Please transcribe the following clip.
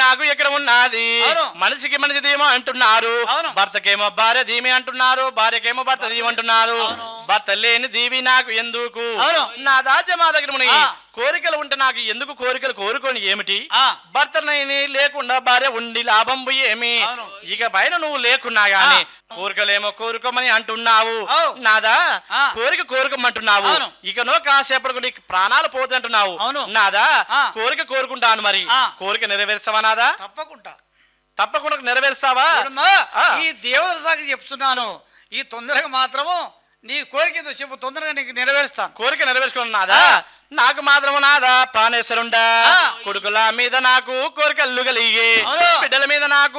నాకు ఎక్కడ ఉన్నది అవును. మనిషికి మనిషి దీమో అంటున్నారు అవును. భర్తకేమో భార్య దీమి అంటున్నారు భార్యకేమో భర్త దీవి అంటున్నారు అవును. భర్త లేని దీవి నాకు ఎందుకు అవును. నా దాచ మా దగ్గర ముని ఆ. కోరికలు ఉంటే నాకు ఎందుకు కోరికలు కోరుకొని ఏమిటి ఆ. భర్తనైని లేకుండా భార్య ఉండి లాభం ఏమి అవును. ఇక పైన నువ్వు లేకున్నా గాని కోరికలేమో కోరుకోమని అంటున్నావు అవు. నాదా ఆ. కోరిక కోరుకోమంటున్నావు అవును. ఇకనో కాసేపటికి నీకు ప్రాణాలు పోతుంటున్నావు అవును. నాదా ఆ. కోరిక కోరుకుంటాను మరి ఆ. కోరిక నెరవేర్చావా నాదా తప్పకుండా తప్పకుండా నెరవేర్చావా చూడమ్మా, ఆ. ఈ దేవతల సాక్షి చెప్తున్నాను ఈ తొందరగా మాత్రము నీ కోరిక ఏందో చెప్పు తొందరగా నీకు నెరవేరుస్తాను కోరిక నెరవేర్చుకున్న నాదా ఆ. నాకు మాత్రము నాదా ప్రాణేశ్వరుండా ఆ. కొడుకుల మీద నాకు కోరికలు కలిగి అవును. బిడ్డల మీద నాకు